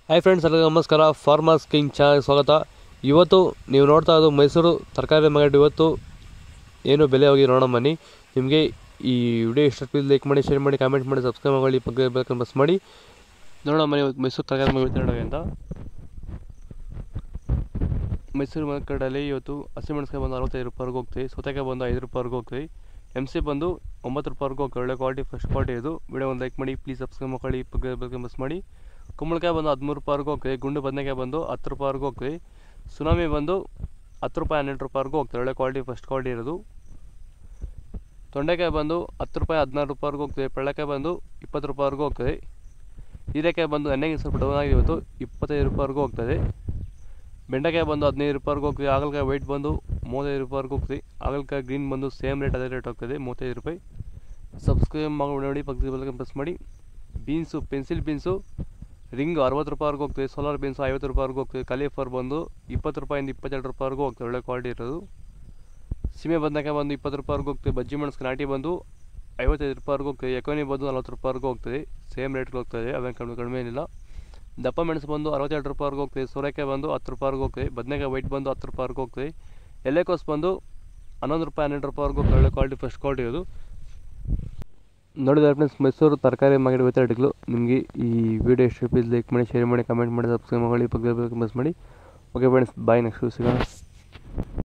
hi friends ಎಲ್ಲರಿಗೂ ನಮಸ್ಕಾರ farmers king ಚಾನಲ್ಗೆ ಸ್ವಾಗತ ಇವತ್ತು ನೀವು ನೋಡ್ತಾ ಇರೋದು ಮೈಸೂರು ತರಕಾರಿ ಮಾರ್ಕೆಟ್ ಇವತ್ತು ಏನು ಬೆಲೆ ಹೋಗಿ ನೋಡೋಣ ಬನ್ನಿ ನಿಮಗೆ ಈ ವಿಡಿಯೋ ಇಷ್ಟ ಪ್ಲೀಸ್ ಲೈಕ್ ಮಾಡಿ ಶೇರ್ ಮಾಡಿ ಕಾಮೆಂಟ್ ಮಾಡಿ ಸಬ್ಸ್ಕ್ರೈಬ್ ಮಾಡಿ ಬಗ್ಗೆ ಬೇಕಂತ ಬಸ್ ಮಾಡಿ ನೋಡೋಣ ಬನ್ನಿ ಇವತ್ತು ಮೈಸೂರು ತರಕಾರಿ ಮಾರ್ಕೆಟ್ ನೋಡೋಣ ಅಂತ ಮೈಸೂರು ಮಾರ್ಕೆಟಲ್ಲಿ ಇವತ್ತು ಹಸಿಮೆಣಸಿನಕಾಯಿ ಬಂದು ಅರವತ್ತೈದು ರೂಪಾಯಿವರೆಗೂ ಹೋಗ್ತೀವಿ ಸೌತೆಕಾಯಿ ಬಂದು ಐದು ರೂಪಾಯಿವರೆಗೂ ಹೋಗ್ತೀವಿ ಎಮ್ ಸಿ ಬಂದು ಒಂಬತ್ತು ರೂಪಾಯಿವರೆಗೂ ಹೋಗ್ತೀವಿ ಒಳ್ಳೆ ಕ್ವಾಲಿಟಿ ಫಸ್ಟ್ ಕ್ವಾಲಿಟಿ ಇದು ವಿಡಿಯೋ ಒಂದು ಲೈಕ್ ಮಾಡಿ ಪ್ಲೀಸ್ ಸಬ್ಸ್ಕ್ರೈಬ್ ಮಾಡ್ಕೊಳ್ಳಿ ಬಗ್ಗೆ ಬಗ್ಗೆ ಬಸ್ ಮಾಡಿ ಕುಂಬಳಕಾಯಿ ಬಂದು ಹದಿಮೂರು ರೂಪಾಯಿವರೆಗೂ ಹೋಗ್ತೀವಿ ಗುಂಡು ಬದನೆಕಾಯಿ ಬಂದು ಹತ್ತು ರೂಪಾಯಿವರೆಗೂ ಹೋಗ್ತೀವಿ ಸುನಾಮಿ ಬಂದು ಹತ್ತು ರೂಪಾಯಿ ಹನ್ನೆರಡು ರೂಪಾಯಿವರೆಗೂ ಹೋಗ್ತೀವಿ ಒಳ್ಳೆ ಕ್ವಾಲಿಟಿ ಫಸ್ಟ್ ಕ್ವಾಲಿಟಿ ಇರೋದು ತೊಂಡೆಕಾಯಿ ಬಂದು ಹತ್ತು ರೂಪಾಯಿ ಹದಿನಾರು ರೂಪಾಯಿವರೆಗೂ ಹೋಗ್ತೀವಿ ಪಳ್ಳಕಾಯಿ ಬಂದು ಇಪ್ಪತ್ತು ರೂಪಾಯಿವರೆಗೂ ಹೋಗ್ತದೆ ಹೀರೆಕಾಯಿ ಬಂದು ಎಣ್ಣೆಗೆ ಸ್ವಲ್ಪ ಡೌನ್ ಆಗಿ ಇವತ್ತು ಇಪ್ಪತ್ತೈದು ರೂಪಾಯಿವರೆಗೂ ಹೋಗ್ತದೆ ಬೆಂಡೆಕಾಯಿ ಬಂದು ಹದಿನೈದು ರೂಪಾಯಿವರೆಗೂ ಹೋಗ್ತೀವಿ ಹಾಗಲಕಾಯಿ ವೈಟ್ ಬಂದು ಮೂವತ್ತೈದು ರೂಪಾಯಿವರೆಗೂ ಹೋಗ್ತೀವಿ ಹಾಗಲಕಾಯಿ ಗ್ರೀನ್ ಬಂದು ಸೇಮ್ ರೇಟ್ ಅದೇ ರೇಟ್ ಹೋಗ್ತದೆ ಮೂವತ್ತೈದು ರೂಪಾಯಿ ಸಬ್ಸ್ಕ್ರೈಬ್ ಮಾಡಿ ನೋಡಿ ಪಕ್ಕದ ಪ್ರೆಸ್ ಮಾಡಿ ಬೀನ್ಸು ಪೆನ್ಸಿಲ್ ಬೀನ್ಸು ರಿಂಗ್ ಅರವತ್ತು ರೂಪಾಯಿವರೆಗೂ ಹೋಗ್ತದೆ ಸೋಲಾರ್ ಬೀನ್ಸು ಐವತ್ತು ರೂಪಾಯಿವರೆಗೂ ಹೋಗ್ತದೆ ಕಾಲಿಫ್ಲವರ್ ಬಂದು ಇಪ್ಪತ್ತು ರೂಪಾಯಿಂದ ಇಪ್ಪತ್ತೆರಡು ರೂಪಾಯಿವರೆಗೂ ಹೋಗ್ತದೆ ಒಳ್ಳೆ ಕ್ವಾಲಿಟಿ ಇರೋದು ಸೀಮೆ ಬದನೆಕಾಯಿ ಬಂದು ಇಪ್ಪತ್ತು ರೂಪಾಯಿವರೆಗೂ ಹೋಗ್ತದೆ ಬಜ್ಜಿ ಮೆಣಸು ನಾಟಿ ಬಂದು ಐವತ್ತೈದು ರೂಪಾಯಿವರೆಗೂ ಹೋಗ್ತದೆ ಎಕೋನಿ ಬಂದು ನಲ್ವತ್ತು ರೂಪಾಯಿವರೆಗೂ ಹೋಗ್ತದೆ ಸೇಮ್ ರೇಟ್ಗೆ ಹೋಗ್ತದೆ ಅವೇನು ಕಡಿಮೆ ಕಡಿಮೆ ಏನಿಲ್ಲ ದಪ್ಪ ಮೆಣಸು ಬಂದು ಅರವತ್ತೆರಡು ರೂಪಾಯಿವರೆಗೂ ಹೋಗ್ತದೆ ಸೋರೆಕಾಯಿ ಬಂದು ಹತ್ತು ರೂಪಾಯಿವರೆಗೂ ಹೋಗ್ತದೆ ಬದನೆಕಾಯಿ ವೈಟ್ ಬಂದು ಹತ್ತು ರೂಪಾಯಿವರೆಗೂ ಹೋಗ್ತದೆ ಎಲೆಕೋಸು ಬಂದು ಹನ್ನೊಂದು ರೂಪಾಯಿ ಹನ್ನೆರಡು ರೂಪಾಯಿವರೆಗೂ ಹೋಗ್ತದೆ ಒಳ್ಳೆ ಕ್ವಾಲಿಟಿ ಫಸ್ಟ್ ಕ್ವಾಲಿಟಿ ಇದು ನೋಡಿದ್ರೆ ಫ್ರೆಂಡ್ಸ್ ಮೈಸೂರು ತರಕಾರಿ ಮಾರ್ಕೆಟ್ ಇವತ್ತು ಅಡಿಗಳು ನಿಮಗೆ ಈ ವಿಡಿಯೋ ಇಷ್ಟ ಪ್ಲೀಸ್ ಲೈಕ್ ಮಾಡಿ ಶೇರ್ ಮಾಡಿ ಕಮೆಂಟ್ ಮಾಡಿ ಸಬ್ಸ್ಕ್ರೈಬ್ ಮಾಡಿ ಬಗ್ಗೆ ಬಸ್ ಮಾಡಿ ಓಕೆ ಫ್ರೆಂಡ್ಸ್ ಬಾಯ್ ನೆಕ್ಸ್ಟ್ ಸಿಗೋಣ